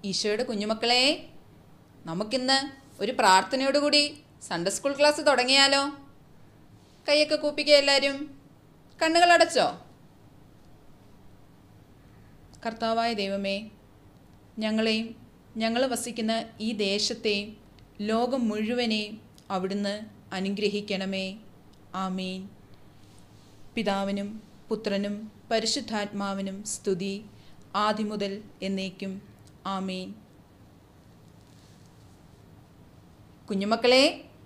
ഈശോയുടെ കുഞ്ഞുമക്കളെ നമുക്കിന്ന് ഒരു പ്രാർത്ഥനയോടുകൂടി സൺഡേ സ്കൂൾ ക്ലാസ് തുടങ്ങിയാലോ കൈയൊക്കെ കൂപ്പിക്കുക എല്ലാവരും കണ്ണുകളടച്ചോ കർത്താവായ ദൈവമേ ഞങ്ങളെയും ഞങ്ങൾ വസിക്കുന്ന ഈ ദേശത്തെയും ലോകം മുഴുവനെയും അവിടുന്ന് അനുഗ്രഹിക്കണമേ ആമീൻ പിതാവിനും പുത്രനും പരിശുദ്ധാത്മാവിനും സ്തുതി ആദിമുതൽ എന്നേക്കും ആമീൻ കുഞ്ഞുമക്കളെ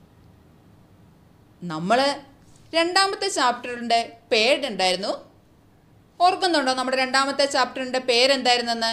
നമ്മൾ രണ്ടാമത്തെ ചാപ്റ്ററിൻ്റെ പേരുണ്ടായിരുന്നു ഓർക്കുന്നുണ്ടോ നമ്മുടെ രണ്ടാമത്തെ ചാപ്റ്ററിൻ്റെ പേരെന്തായിരുന്നെന്ന്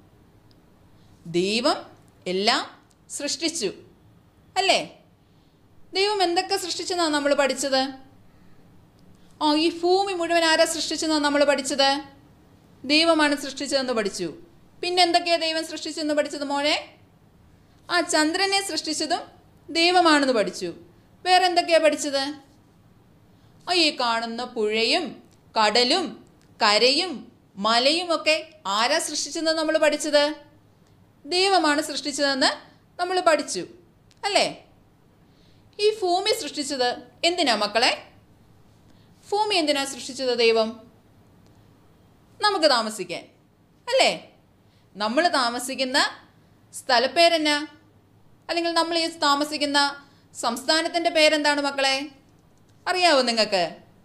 ദൈവം എല്ലാം സൃഷ്ടിച്ചു അല്ലേ ദൈവം എന്തൊക്കെ സൃഷ്ടിച്ചെന്നാണ് നമ്മൾ പഠിച്ചത് ആ ഈ ഭൂമി മുഴുവൻ ആരാ സൃഷ്ടിച്ചെന്നാണ് നമ്മൾ പഠിച്ചത് ദൈവമാണ് സൃഷ്ടിച്ചതെന്ന് പഠിച്ചു പിന്നെ എന്തൊക്കെയാ ദൈവം സൃഷ്ടിച്ചെന്ന് പഠിച്ചത് മോനെ ആ ചന്ദ്രനെ സൃഷ്ടിച്ചതും ദൈവമാണെന്ന് പഠിച്ചു വേറെ എന്തൊക്കെയാ പഠിച്ചത് ആ ഈ കാണുന്ന പുഴയും കടലും കരയും മലയും ഒക്കെ ആരാ സൃഷ്ടിച്ചതെന്ന് നമ്മൾ പഠിച്ചത് ദൈവമാണ് സൃഷ്ടിച്ചതെന്ന് നമ്മൾ പഠിച്ചു അല്ലേ ഈ ഭൂമി സൃഷ്ടിച്ചത് എന്തിനാ മക്കളെ ഭൂമി എന്തിനാ സൃഷ്ടിച്ചത് ദൈവം നമുക്ക് താമസിക്കാൻ അല്ലേ നമ്മൾ താമസിക്കുന്ന സ്ഥലപ്പേരെന്നാ അല്ലെങ്കിൽ നമ്മൾ ഈ താമസിക്കുന്ന സംസ്ഥാനത്തിൻ്റെ പേരെന്താണ് മക്കളെ അറിയാവോ നിങ്ങൾക്ക്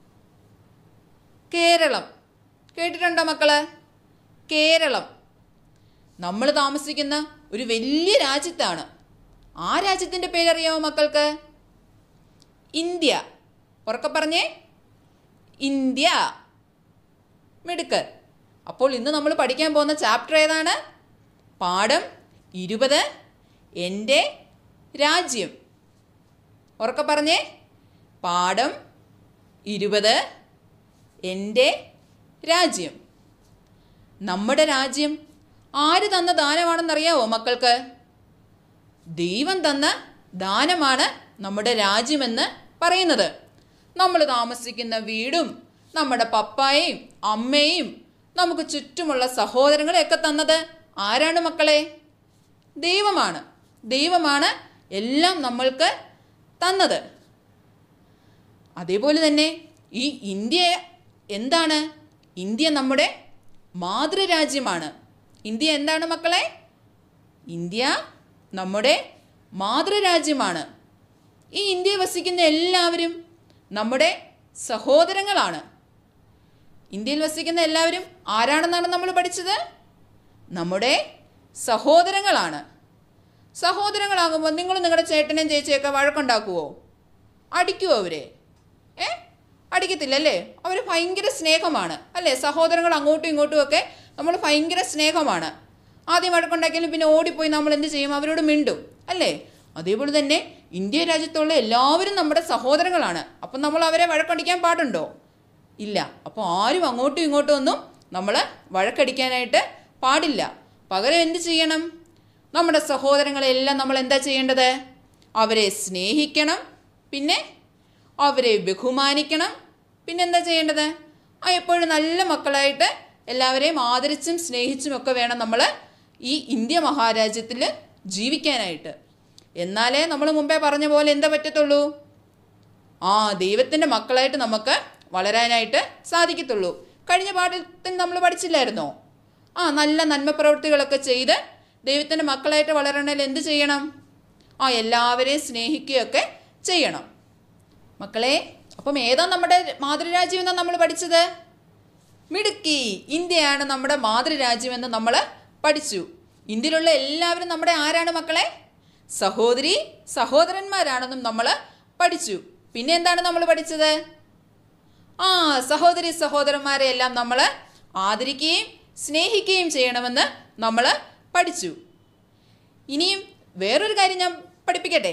കേരളം കേട്ടിട്ടുണ്ടോ മക്കള് കേരളം നമ്മൾ താമസിക്കുന്ന ഒരു വലിയ രാജ്യത്താണ് ആ രാജ്യത്തിൻ്റെ പേരറിയാമോ മക്കൾക്ക് ഇന്ത്യ ഉറക്കെ പറഞ്ഞേ ഇന്ത്യ മിടുക്ക് അപ്പോൾ ഇന്ന് നമ്മൾ പഠിക്കാൻ പോകുന്ന ചാപ്റ്റർ ഏതാണ് പാഠം ഇരുപത് എൻ്റെ രാജ്യം ഉറക്കെ പറഞ്ഞേ പാഠം ഇരുപത് എൻ്റെ രാജ്യം നമ്മുടെ രാജ്യം ആര് തന്ന ദാനമാണെന്നറിയാവോ മക്കൾക്ക് ദൈവം തന്ന ദാനമാണ് നമ്മുടെ രാജ്യമെന്ന് പറയുന്നത് നമ്മൾ താമസിക്കുന്ന വീടും നമ്മുടെ പപ്പായെയും അമ്മയും നമുക്ക് ചുറ്റുമുള്ള സഹോദരങ്ങളെയൊക്കെ തന്നത് ആരാണ് മക്കളെ ദൈവമാണ് ദൈവമാണ് എല്ലാം നമ്മൾക്ക് തന്നത് അതേപോലെ തന്നെ ഈ ഇന്ത്യ എന്താണ് ഇന്ത്യ നമ്മുടെ മാതൃരാജ്യമാണ് ഇന്ത്യ എന്താണ് മക്കളെ ഇന്ത്യ നമ്മുടെ മാതൃരാജ്യമാണ് ഈ ഇന്ത്യയിൽ വസിക്കുന്ന എല്ലാവരും നമ്മുടെ സഹോദരങ്ങളാണ് ഇന്ത്യയിൽ വസിക്കുന്ന എല്ലാവരും ആരാണെന്നാണ് നമ്മൾ പഠിച്ചത് നമ്മുടെ സഹോദരങ്ങളാണ് സഹോദരങ്ങളാകുമ്പോൾ നിങ്ങൾ നിങ്ങളുടെ ചേട്ടനെയും ചേച്ചിയൊക്കെ വഴക്കുണ്ടാക്കുവോ അടിക്കുവോ അവരെ ഏ അടിക്കത്തില്ലല്ലേ അവർ ഭയങ്കര സ്നേഹമാണ് അല്ലേ സഹോദരങ്ങൾ അങ്ങോട്ടും ഇങ്ങോട്ടും ഒക്കെ നമ്മൾ ഭയങ്കര സ്നേഹമാണ് ആദ്യം വഴക്കുണ്ടാക്കിയാലും പിന്നെ ഓടിപ്പോയി നമ്മൾ എന്ത് ചെയ്യും അവരോട് മിണ്ടും അല്ലേ അതേപോലെ തന്നെ ഇന്ത്യ രാജ്യത്തുള്ള എല്ലാവരും നമ്മുടെ സഹോദരങ്ങളാണ് അപ്പം നമ്മൾ അവരെ വഴക്കടിക്കാൻ പാടുണ്ടോ ഇല്ല അപ്പോൾ ആരും അങ്ങോട്ടും ഇങ്ങോട്ടും ഒന്നും നമ്മൾ വഴക്കടിക്കാനായിട്ട് പാടില്ല പകരം എന്ത് ചെയ്യണം നമ്മുടെ സഹോദരങ്ങളെല്ലാം നമ്മൾ എന്താ ചെയ്യേണ്ടത് അവരെ സ്നേഹിക്കണം പിന്നെ അവരെ ബഹുമാനിക്കണം പിന്നെ എന്താ ചെയ്യേണ്ടത് ആ എപ്പോഴും നല്ല മക്കളായിട്ട് എല്ലാവരെയും ആദരിച്ചും സ്നേഹിച്ചും ഒക്കെ വേണം നമ്മൾ ഈ ഇന്ത്യ മഹാരാജ്യത്തിൽ ജീവിക്കാനായിട്ട് എന്നാലേ നമ്മൾ മുമ്പേ പറഞ്ഞ പോലെ എന്താ പറ്റത്തുള്ളൂ ആ ദൈവത്തിൻ്റെ മക്കളായിട്ട് നമുക്ക് വളരാനായിട്ട് സാധിക്കത്തുള്ളൂ കഴിഞ്ഞ പാഠത്തിൽ നമ്മൾ പഠിച്ചില്ലായിരുന്നോ ആ നല്ല നന്മ പ്രവൃത്തികളൊക്കെ ചെയ്ത് ദൈവത്തിൻ്റെ മക്കളായിട്ട് വളരണമെങ്കിൽ എന്ത് ചെയ്യണം ആ എല്ലാവരെയും സ്നേഹിക്കുകയൊക്കെ ചെയ്യണം മക്കളെ അപ്പം ഏതാ നമ്മുടെ മാതൃരാജ്യം എന്നാണ് നമ്മൾ പഠിച്ചത് മിടുക്കി ഇന്ത്യയാണ് നമ്മുടെ മാതൃരാജ്യമെന്ന് നമ്മൾ പഠിച്ചു ഇന്ത്യയിലുള്ള എല്ലാവരും നമ്മുടെ ആരാണ് മക്കളെ സഹോദരി സഹോദരന്മാരാണെന്നും നമ്മൾ പഠിച്ചു പിന്നെ എന്താണ് നമ്മൾ പഠിച്ചത് ആ സഹോദരി സഹോദരന്മാരെ എല്ലാം നമ്മൾ ആദരിക്കുകയും സ്നേഹിക്കുകയും ചെയ്യണമെന്ന് നമ്മൾ പഠിച്ചു ഇനിയും വേറൊരു കാര്യം ഞാൻ പഠിപ്പിക്കട്ടെ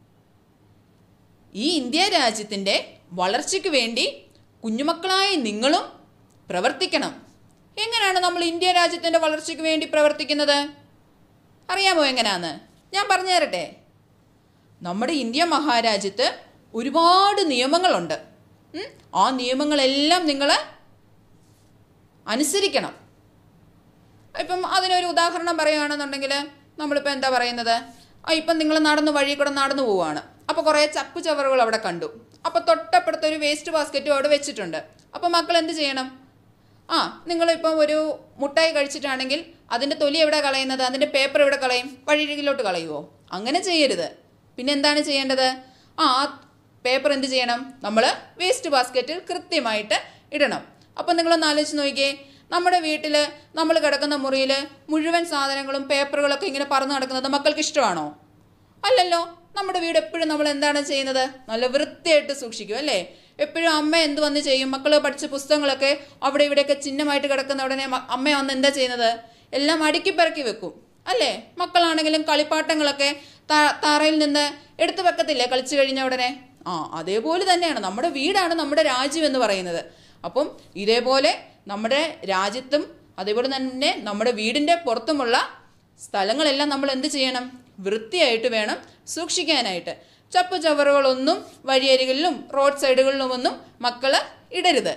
ഈ ഇന്ത്യ രാജ്യത്തിൻ്റെ വളർച്ചയ്ക്ക് വേണ്ടി കുഞ്ഞുമക്കളായ നിങ്ങളും പ്രവർത്തിക്കണം എങ്ങനെയാണ് നമ്മൾ ഇന്ത്യ രാജ്യത്തിൻ്റെ വളർച്ചയ്ക്ക് വേണ്ടി പ്രവർത്തിക്കുന്നത് അറിയാമോ എങ്ങനെയാന്ന് ഞാൻ പറഞ്ഞു തരട്ടെ നമ്മുടെ ഇന്ത്യ മഹാരാജ്യത്ത് ഒരുപാട് നിയമങ്ങളുണ്ട് ഉം? ആ നിയമങ്ങളെല്ലാം നിങ്ങൾ അനുസരിക്കണം ഇപ്പം അതിനൊരു ഉദാഹരണം പറയുകയാണെന്നുണ്ടെങ്കിൽ നമ്മളിപ്പോൾ എന്താ പറയുന്നത് ആ ഇപ്പം നിങ്ങൾ നടന്നു വഴി കൂടെ നടന്നു പോവുകയാണ് അപ്പോൾ കുറേ ചപ്പു ചവറുകൾ അവിടെ കണ്ടു അപ്പോൾ തൊട്ടപ്പുറത്ത് ഒരു വേസ്റ്റ് ബാസ്ക്കറ്റും അവിടെ വെച്ചിട്ടുണ്ട് അപ്പോൾ മക്കൾ എന്ത് ചെയ്യണം ആ നിങ്ങളിപ്പം ഒരു മുട്ടായി കഴിച്ചിട്ടാണെങ്കിൽ അതിൻ്റെ തൊലി എവിടെ കളയുന്നത് അതിൻ്റെ പേപ്പർ എവിടെ കളയും വഴിയിലോട്ട് കളയുമോ അങ്ങനെ ചെയ്യരുത് പിന്നെ എന്താണ് ചെയ്യേണ്ടത് ആ പേപ്പർ എന്ത് ചെയ്യണം നമ്മൾ വേസ്റ്റ് ബാസ്ക്കറ്റിൽ കൃത്യമായിട്ട് ഇടണം അപ്പം നിങ്ങളൊന്ന് ആലോചിച്ച് നോക്കിയേ നമ്മുടെ വീട്ടിൽ നമ്മൾ കിടക്കുന്ന മുറിയിൽ മുഴുവൻ സാധനങ്ങളും പേപ്പറുകളൊക്കെ ഇങ്ങനെ പറന്ന് നടക്കുന്നത് മക്കൾക്ക് ഇഷ്ടമാണോ അല്ലല്ലോ നമ്മുടെ വീട് എപ്പോഴും നമ്മൾ എന്താണ് ചെയ്യുന്നത് നല്ല വൃത്തിയായിട്ട് സൂക്ഷിക്കും അല്ലേ എപ്പോഴും അമ്മ എന്ത് വന്ന് ചെയ്യും മക്കൾ പഠിച്ച പുസ്തകങ്ങളൊക്കെ അവിടെ ഇവിടെയൊക്കെ ചിഹ്നമായിട്ട് കിടക്കുന്ന ഉടനെ മ- അമ്മ വന്ന് എന്താ ചെയ്യുന്നത് എല്ലാം അടുക്കി പെറുക്കി വെക്കും അല്ലേ മക്കളാണെങ്കിലും കളിപ്പാട്ടങ്ങളൊക്കെ താ- താറയിൽ നിന്ന് എടുത്തു വെക്കത്തില്ലേ കളിച്ചു കഴിഞ്ഞ ഉടനെ ആ അതേപോലെ തന്നെയാണ് നമ്മുടെ വീടാണ് നമ്മുടെ രാജ്യം എന്ന് പറയുന്നത് അപ്പം ഇതേപോലെ നമ്മുടെ രാജ്യത്തും അതേപോലെ തന്നെ നമ്മുടെ വീടിൻ്റെ പുറത്തുമുള്ള സ്ഥലങ്ങളെല്ലാം നമ്മൾ എന്ത് ചെയ്യണം വൃത്തിയായിട്ട് വേണം സൂക്ഷിക്കാനായിട്ട് ചപ്പു ചവറുകളൊന്നും വഴിയരികളിലും റോഡ് സൈഡുകളിലുമൊന്നും മക്കൾ ഇടരുത്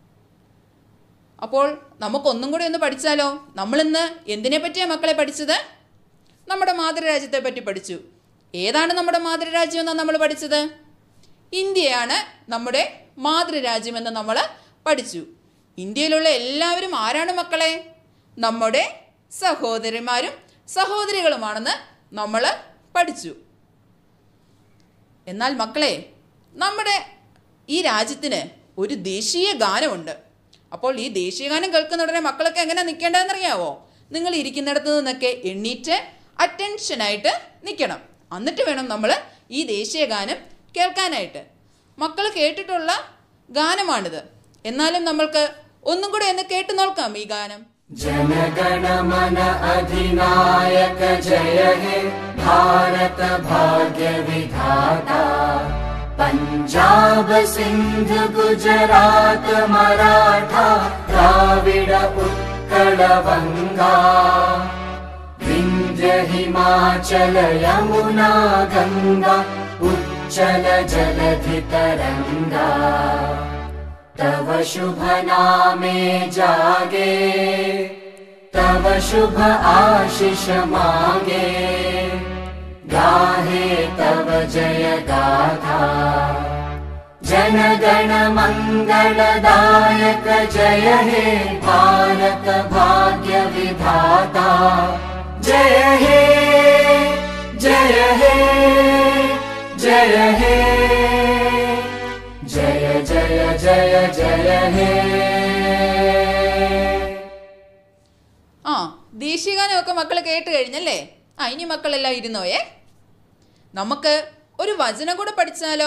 അപ്പോൾ നമുക്കൊന്നും കൂടി ഒന്ന് പഠിച്ചാലോ നമ്മളിന്ന് എന്തിനെ പറ്റിയാണ് മക്കളെ പഠിച്ചത് നമ്മുടെ മാതൃരാജ്യത്തെ പറ്റി പഠിച്ചു ഏതാണ് നമ്മുടെ മാതൃരാജ്യം എന്നാണ് നമ്മൾ പഠിച്ചത് ഇന്ത്യയാണ് നമ്മുടെ മാതൃരാജ്യമെന്ന് നമ്മൾ പഠിച്ചു ഇന്ത്യയിലുള്ള എല്ലാവരും ആരാണ് മക്കളെ നമ്മുടെ സഹോദരിമാരും സഹോദരികളുമാണെന്ന് നമ്മൾ പഠിച്ചു എന്നാൽ മക്കളെ നമ്മുടെ ഈ രാജ്യത്തിന് ഒരു ദേശീയ ഗാനമുണ്ട് അപ്പോൾ ഈ ദേശീയ ഗാനം കേൾക്കുന്ന ഉടനെ മക്കളൊക്കെ എങ്ങനെ നിൽക്കേണ്ടതെന്നറിയാവോ നിങ്ങൾ ഇരിക്കുന്നിടത്ത് നിന്നൊക്കെ എണ്ണീറ്റ് അറ്റൻഷനായിട്ട് നിൽക്കണം എന്നിട്ട് വേണം നമ്മൾ ഈ ദേശീയ ഗാനം കേൾക്കാനായിട്ട് മക്കൾ കേട്ടിട്ടുള്ള ഗാനമാണിത് എന്നാലും നമ്മൾക്ക് ഒന്നും കൂടെ ഒന്ന് കേട്ടു നോക്കാം ഈ ഗാനം जनगण मन अधिनायक जय हे भारत भाग्य विधाता पञ्जाब सिन्ध गुजरात मराठा द्राविड उत्कल वङ्गा विन्ध्य हिमाचल यमुना गङ्गा उच्चल जलधि तरङ्गा तव शुभ नामे जागे तव शुभ आशिष मागे गाहे तव जय गाथा जनगण मङ्गलदायक जय हे भारत भाग्य विधाता जय हे जय हे जय हे जय जय जय जय हे ആ ദേശീയഗാനമൊക്കെ മക്കൾ കേട്ട് കഴിഞ്ഞല്ലേ ആ ഇനി മക്കളെല്ലാം ഇരുന്നോയേ നമുക്ക് ഒരു വചനം കൂടെ പഠിച്ചാലോ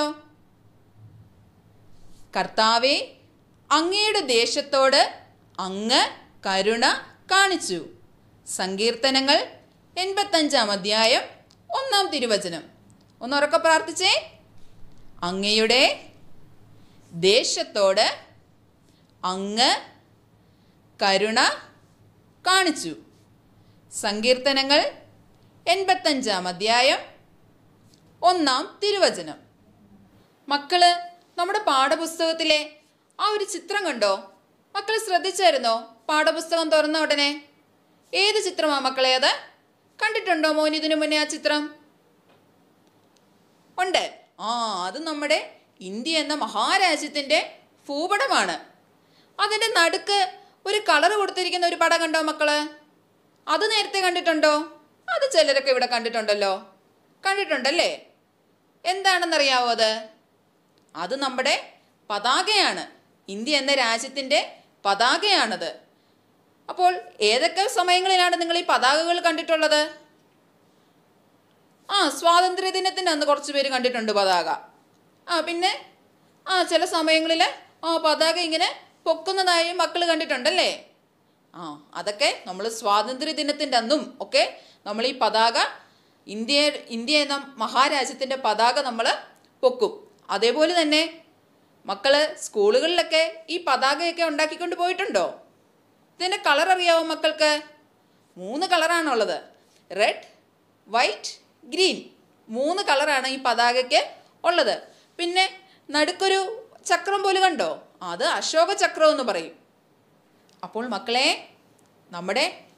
കർത്താവെ അങ്ങയുടെ ദേശത്തോട് അങ്ങ് കരുണ കാണിച്ചു സങ്കീർത്തനങ്ങൾ എൺപത്തഞ്ചാം അധ്യായം ഒന്നാം തിരുവചനം ഒന്നുറക്കെ പ്രാർത്ഥിച്ചേ അങ്ങയുടെ ദേശത്തോട് അങ്ങ് കരുണ കാണിച്ചു സങ്കീർത്തനങ്ങൾ എൺപത്തഞ്ചാം അധ്യായം ഒന്നാം തിരുവചനം മക്കള് നമ്മുടെ പാഠപുസ്തകത്തിലെ ആ ഒരു ചിത്രം കണ്ടോ മക്കൾ ശ്രദ്ധിച്ചായിരുന്നോ പാഠപുസ്തകം തുറന്ന ഉടനെ ഏത് ചിത്രമാ മക്കളെ അത് കണ്ടിട്ടുണ്ടോ മോൻ ഇതിനു മുന്നേ ആ ചിത്രം ഉണ്ട് ആ അത് നമ്മുടെ ഇന്ത്യ എന്ന മഹാരാജ്യത്തിൻ്റെ ഭൂപടമാണ് അതിൻ്റെ നടുക്ക് ഒരു കളർ കൊടുത്തിരിക്കുന്ന ഒരു പടം കണ്ടോ മക്കള് അത് നേരത്തെ കണ്ടിട്ടുണ്ടോ അത് ചിലരൊക്കെ ഇവിടെ കണ്ടിട്ടുണ്ടല്ലോ കണ്ടിട്ടുണ്ടല്ലേ എന്താണെന്നറിയാവോ അത് അത് നമ്മുടെ പതാകയാണ് ഇന്ത്യ എന്ന രാജ്യത്തിൻ്റെ പതാകയാണത് അപ്പോൾ ഏതൊക്കെ സമയങ്ങളിലാണ് നിങ്ങൾ ഈ പതാകകൾ കണ്ടിട്ടുള്ളത് ആ സ്വാതന്ത്ര്യ ദിനത്തിന് അന്ന് കുറച്ച് പേര് കണ്ടിട്ടുണ്ട് പതാക ആ പിന്നെ ആ ചില സമയങ്ങളിൽ ആ പതാക ഇങ്ങനെ പൊക്കുന്നതായി മക്കൾ കണ്ടിട്ടുണ്ടല്ലേ ആ അതൊക്കെ നമ്മൾ സ്വാതന്ത്ര്യ ദിനത്തിൻ്റെ അന്നും ഒക്കെ നമ്മൾ ഈ പതാക ഇന്ത്യ ഇന്ത്യ എന്ന മഹാരാജ്യത്തിൻ്റെ പതാക നമ്മൾ പൊക്കും അതേപോലെ തന്നെ മക്കള് സ്കൂളുകളിലൊക്കെ ഈ പതാകയൊക്കെ ഉണ്ടാക്കിക്കൊണ്ട് പോയിട്ടുണ്ടോ ഇതിൻ്റെ കളർ അറിയാവോ മക്കൾക്ക് മൂന്ന് കളറാണുള്ളത് റെഡ് വൈറ്റ് ഗ്രീൻ മൂന്ന് കളറാണ് ഈ പതാകയ്ക്ക് ഉള്ളത് പിന്നെ നടുക്കൊരു ചക്രം പോലെ കണ്ടോ അത് അശോക ചക്രം എന്ന് പറയും അപ്പോൾ മക്കളെ നമ്മുടെ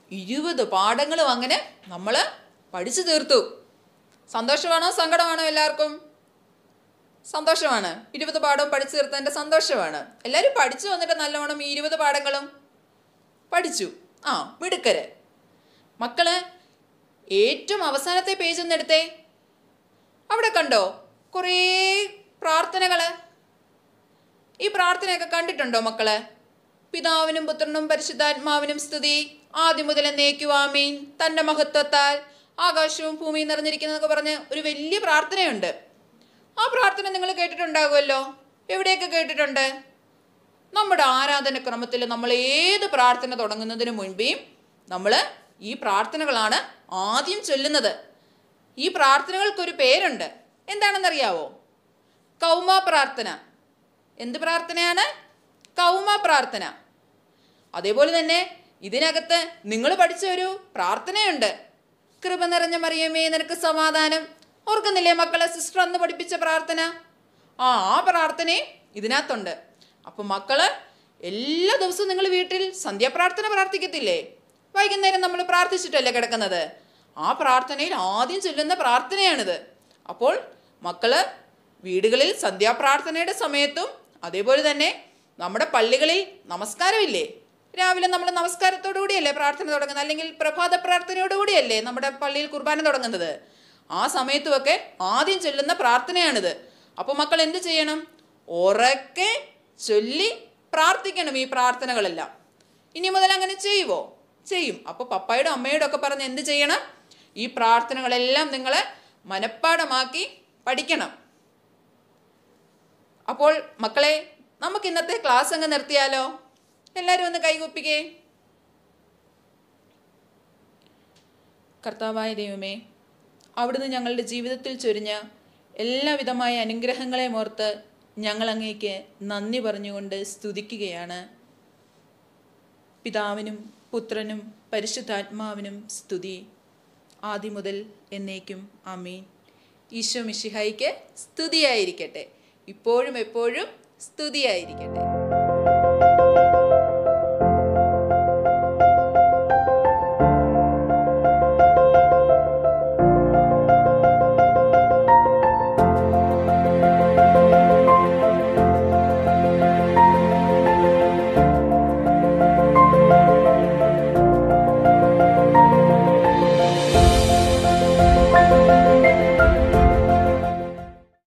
ഇരുപത് പാഠങ്ങളും അങ്ങനെ നമ്മൾ പഠിച്ചു തീർത്തു സന്തോഷമാണോ സങ്കടമാണോ എല്ലാവർക്കും സന്തോഷമാണ് ഇരുപത് പാഠവും പഠിച്ചു തീർത്തതിൻ്റെ സന്തോഷമാണ് എല്ലാവരും പഠിച്ചു വന്നിട്ട് നല്ലവണ്ണം ഈ ഇരുപത് പാഠങ്ങളും പഠിച്ചു ആ മിടുക്കര് മക്കള് ഏറ്റവും അവസാനത്തെ പേജ് ഒന്ന് എടുത്തേ അവിടെ കണ്ടോ കുറേ പ്രാർത്ഥനകൾ ഈ പ്രാർത്ഥനയൊക്കെ കണ്ടിട്ടുണ്ടോ മക്കള് പിതാവിനും പുത്രനും പരിശുദ്ധാത്മാവിനും സ്തുതി ആദ്യം മുതൽ എന്നേക്കുവാമീൻ തൻ്റെ മഹത്വത്താൽ ആകാശവും ഭൂമിയും നിറഞ്ഞിരിക്കുന്നതൊക്കെ പറഞ്ഞ് ഒരു വലിയ പ്രാർത്ഥനയുണ്ട് ആ പ്രാർത്ഥന നിങ്ങൾ കേട്ടിട്ടുണ്ടാകുമല്ലോ എവിടെയൊക്കെ കേട്ടിട്ടുണ്ട് നമ്മുടെ ആരാധനക്രമത്തിൽ നമ്മൾ ഏത് പ്രാർത്ഥന തുടങ്ങുന്നതിന് മുൻപേയും നമ്മൾ ഈ പ്രാർത്ഥനകളാണ് ആദ്യം ചൊല്ലുന്നത് ഈ പ്രാർത്ഥനകൾക്കൊരു പേരുണ്ട് എന്താണെന്നറിയാവോ കൗമ പ്രാർത്ഥന എന്ത് പ്രാർത്ഥനയാണ് കൗമ പ്രാർത്ഥന അതേപോലെ തന്നെ ഇതിനകത്ത് നിങ്ങൾ പഠിച്ച ഒരു പ്രാർത്ഥനയുണ്ട് കൃപ നിറഞ്ഞ മറിയമേ നിനക്ക് സമാധാനം ഓർക്കുന്നില്ലേ മക്കളെ സിസ്റ്റർ അന്ന് പഠിപ്പിച്ച പ്രാർത്ഥന ആ ആ പ്രാർത്ഥനയും ഇതിനകത്തുണ്ട് അപ്പം മക്കള് എല്ലാ ദിവസവും നിങ്ങൾ വീട്ടിൽ സന്ധ്യാപ്രാർത്ഥന പ്രാർത്ഥിക്കത്തില്ലേ വൈകുന്നേരം നമ്മൾ പ്രാർത്ഥിച്ചിട്ടല്ലേ കിടക്കുന്നത് ആ പ്രാർത്ഥനയിൽ ആദ്യം ചൊല്ലുന്ന പ്രാർത്ഥനയാണിത് അപ്പോൾ മക്കള് വീടുകളിൽ സന്ധ്യാപ്രാർത്ഥനയുടെ സമയത്തും അതേപോലെ തന്നെ നമ്മുടെ പള്ളികളിൽ നമസ്കാരമില്ലേ രാവിലെ നമ്മൾ നമസ്കാരത്തോടു കൂടിയല്ലേ പ്രാർത്ഥന തുടങ്ങുന്നത് അല്ലെങ്കിൽ പ്രഭാത പ്രാർത്ഥനയോടുകൂടിയല്ലേ നമ്മുടെ പള്ളിയിൽ കുർബാന തുടങ്ങുന്നത് ആ സമയത്തുമൊക്കെ ആദ്യം ചൊല്ലുന്ന പ്രാർത്ഥനയാണിത് അപ്പോൾ മക്കൾ എന്ത് ചെയ്യണം ഉറക്കെ ചൊല്ലി പ്രാർത്ഥിക്കണം ഈ പ്രാർത്ഥനകളെല്ലാം ഇനി മുതൽ അങ്ങനെ ചെയ്യുവോ ചെയ്യും അപ്പോൾ പപ്പായുടെ അമ്മയോടും ഒക്കെ പറഞ്ഞ് എന്ത് ചെയ്യണം ഈ പ്രാർത്ഥനകളെല്ലാം നിങ്ങൾ മനഃപ്പാടമാക്കി പഠിക്കണം അപ്പോൾ മക്കളെ നമുക്ക് ഇന്നത്തെ ക്ലാസ് അങ്ങ് നിർത്തിയാലോ എല്ലാവരും ഒന്ന് കൈകൊപ്പിക്കേ കർത്താവായ ദൈവമേ അവിടുന്ന് ഞങ്ങളുടെ ജീവിതത്തിൽ ചൊരിഞ്ഞ എല്ലാവിധമായ അനുഗ്രഹങ്ങളെ ഓർത്ത് ഞങ്ങൾ അങ്ങേക്ക് നന്ദി പറഞ്ഞുകൊണ്ട് സ്തുതിക്കുകയാണ് പിതാവിനും പുത്രനും പരിശുദ്ധാത്മാവിനും സ്തുതി ആദ്യം മുതൽ എന്നേക്കും ആമീൻ ഈശോ മിശിഹായിക്ക് സ്തുതിയായിരിക്കട്ടെ ഇപ്പോഴും എപ്പോഴും സ്തുതിയായിരിക്കട്ടെ ും